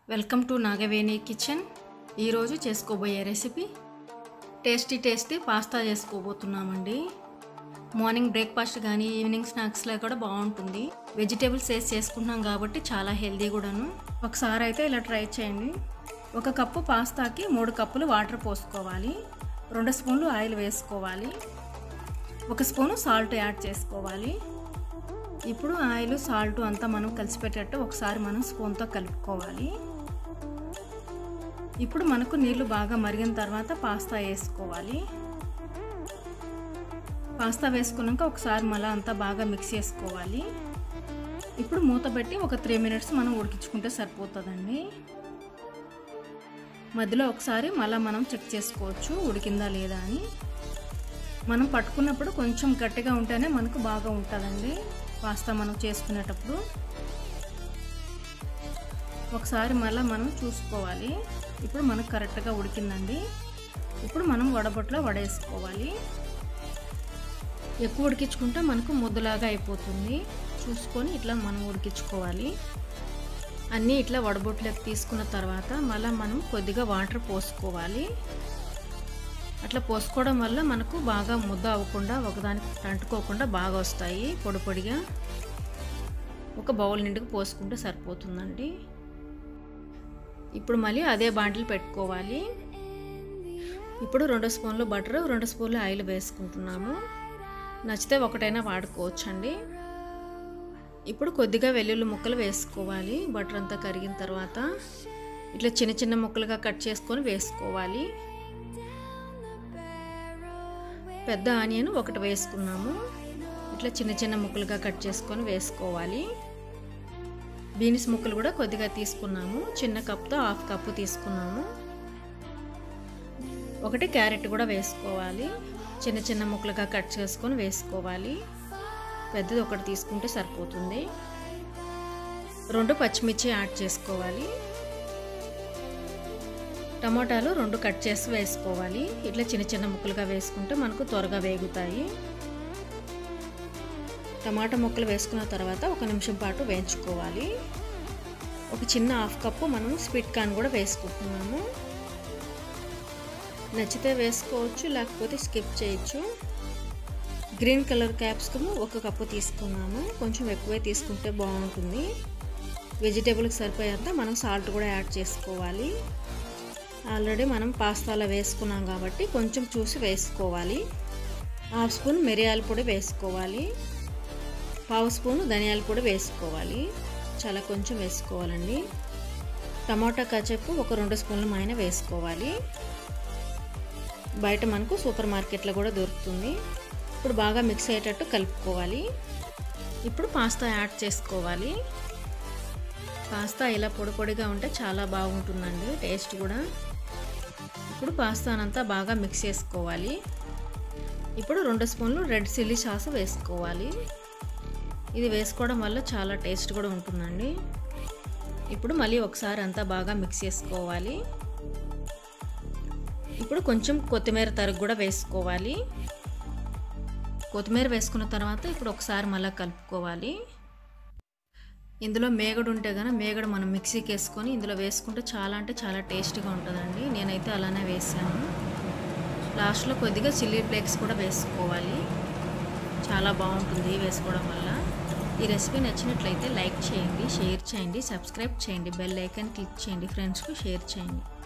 welcome to Nagaveni kitchen ఈరోజు చేసుకోబోయే recipe tasty tasty pasta చేసుకోబోతున్నామండి మార్నింగ్ బ్రేక్ఫాస్ట్ కానీ ఈవినింగ్ స్నాక్స్లో కూడా బాగుంటుంది వెజిటేబుల్స్ వేసి చేసుకుంటున్నాం కాబట్టి చాలా హెల్దీ కూడాను ఒకసారి అయితే ఇలా ట్రై చేయండి ఒక కప్పు పాస్తాకి మూడు కప్పులు వాటర్ పోసుకోవాలి రెండు స్పూన్లు ఆయిల్ వేసుకోవాలి ఒక స్పూను సాల్ట్ యాడ్ చేసుకోవాలి ఇప్పుడు ఆయిల్ సాల్ట్ అంతా మనం కలిసిపెట్టేట్టు ఒకసారి మనం స్పూన్తో కలుపుకోవాలి ఇప్పుడు మనకు నీళ్లు బాగా మరిగిన తర్వాత పాస్తా వేసుకోవాలి పాస్తా వేసుకున్నాక ఒకసారి మళ్ళీ అంతా బాగా మిక్స్ చేసుకోవాలి ఇప్పుడు మూత పెట్టి ఒక త్రీ మినిట్స్ మనం ఉడికించుకుంటే సరిపోతుందండి మధ్యలో ఒకసారి మళ్ళీ మనం చెక్ చేసుకోవచ్చు ఉడికిందా లేదా అని మనం పట్టుకున్నప్పుడు కొంచెం గట్టిగా ఉంటేనే మనకు బాగా ఉంటుందండి పాస్తా మనం చేసుకునేటప్పుడు ఒకసారి మళ్ళీ మనం చూసుకోవాలి ఇప్పుడు మనకు కరెక్ట్గా ఉడికిందండి ఇప్పుడు మనం వడబొట్లో వడేసుకోవాలి ఎక్కువ ఉడికించుకుంటే మనకు ముద్దలాగా అయిపోతుంది చూసుకొని ఇట్లా మనం ఉడికించుకోవాలి అన్నీ ఇట్లా వడబొట్లోకి తీసుకున్న తర్వాత మళ్ళీ మనం కొద్దిగా వాటర్ పోసుకోవాలి అట్లా పోసుకోవడం వల్ల మనకు బాగా ముద్ద అవ్వకుండా ఒకదానికి అంటుకోకుండా బాగా వస్తాయి పొడి పొడిగా ఒక బౌల్ నిండుకు పోసుకుంటే సరిపోతుందండి ఇప్పుడు మళ్ళీ అదే బాండిల్ పెట్టుకోవాలి ఇప్పుడు రెండు స్పూన్లు బటర్ రెండు స్పూన్లు ఆయిల్ వేసుకుంటున్నాము నచ్చితే ఒకటైనా వాడుకోవచ్చండి ఇప్పుడు కొద్దిగా వెల్లుల్లి ముక్కలు వేసుకోవాలి బటర్ అంతా కరిగిన తర్వాత ఇట్లా చిన్న చిన్న ముక్కలుగా కట్ చేసుకొని వేసుకోవాలి పెద్ద ఆనియన్ ఒకటి వేసుకున్నాము ఇట్లా చిన్న చిన్న ముక్కలుగా కట్ చేసుకొని వేసుకోవాలి బీన్స్ ముక్కలు కూడా కొద్దిగా తీసుకున్నాము చిన్న కప్తో హాఫ్ కప్పు తీసుకున్నాము ఒకటి క్యారెట్ కూడా వేసుకోవాలి చిన్న చిన్న ముక్కలుగా కట్ చేసుకొని వేసుకోవాలి పెద్దది ఒకటి తీసుకుంటే సరిపోతుంది రెండు పచ్చిమిర్చి యాడ్ చేసుకోవాలి టమాటాలు రెండు కట్ చేసి వేసుకోవాలి ఇట్లా చిన్న చిన్న ముక్కలుగా వేసుకుంటే మనకు త్వరగా వేగుతాయి టమాటా ముక్కలు వేసుకున్న తర్వాత ఒక నిమిషం పాటు వేయించుకోవాలి ఒక చిన్న హాఫ్ కప్పు మనం స్వీట్ కార్న్ కూడా వేసుకుంటున్నాము నచ్చితే వేసుకోవచ్చు లేకపోతే స్కిప్ చేయొచ్చు గ్రీన్ కలర్ క్యాప్సికమ్ ఒక కప్పు తీసుకున్నాము కొంచెం ఎక్కువే తీసుకుంటే బాగుంటుంది వెజిటేబుల్కి సరిపోయేంత మనం సాల్ట్ కూడా యాడ్ చేసుకోవాలి ఆల్రెడీ మనం పాస్తాలో వేసుకున్నాం కాబట్టి కొంచెం చూసి వేసుకోవాలి హాఫ్ స్పూన్ మిరియాల పొడి వేసుకోవాలి పావు స్పూన్ ధనియాల పొడి వేసుకోవాలి చాలా కొంచెం వేసుకోవాలండి టమాటా కచప్పు ఒక రెండు స్పూన్ల మైన వేసుకోవాలి బయట మనకు సూపర్ మార్కెట్లో కూడా దొరుకుతుంది ఇప్పుడు బాగా మిక్స్ అయ్యేటట్టు కలుపుకోవాలి ఇప్పుడు పాస్తా యాడ్ చేసుకోవాలి పాస్తా ఇలా పొడి పొడిగా ఉంటే చాలా బాగుంటుందండి టేస్ట్ కూడా ఇప్పుడు పాస్తానంతా బాగా మిక్స్ చేసుకోవాలి ఇప్పుడు రెండు స్పూన్లు రెడ్ చిల్లీ సాస్ వేసుకోవాలి ఇది వేసుకోవడం వల్ల చాలా టేస్ట్ కూడా ఉంటుందండి ఇప్పుడు మళ్ళీ ఒకసారి అంతా బాగా మిక్స్ చేసుకోవాలి ఇప్పుడు కొంచెం కొత్తిమీర తరుగు కూడా వేసుకోవాలి కొత్తిమీర వేసుకున్న తర్వాత ఇప్పుడు ఒకసారి మళ్ళీ కలుపుకోవాలి ఇందులో మేగడు ఉంటే కనుక మేగడు మనం మిక్సీకి వేసుకొని ఇందులో వేసుకుంటే చాలా అంటే చాలా టేస్టీగా ఉంటుందండి నేనైతే అలానే వేసాను లాస్ట్లో కొద్దిగా చిల్లీ ఫ్లేక్స్ కూడా వేసుకోవాలి చాలా బాగుంటుంది వేసుకోవడం వల్ల ఈ రెసిపీ నచ్చినట్లయితే లైక్ చేయండి షేర్ చేయండి సబ్స్క్రైబ్ చేయండి బెల్ ఐకాన్ క్లిక్ చేయండి ఫ్రెండ్స్కు షేర్ చేయండి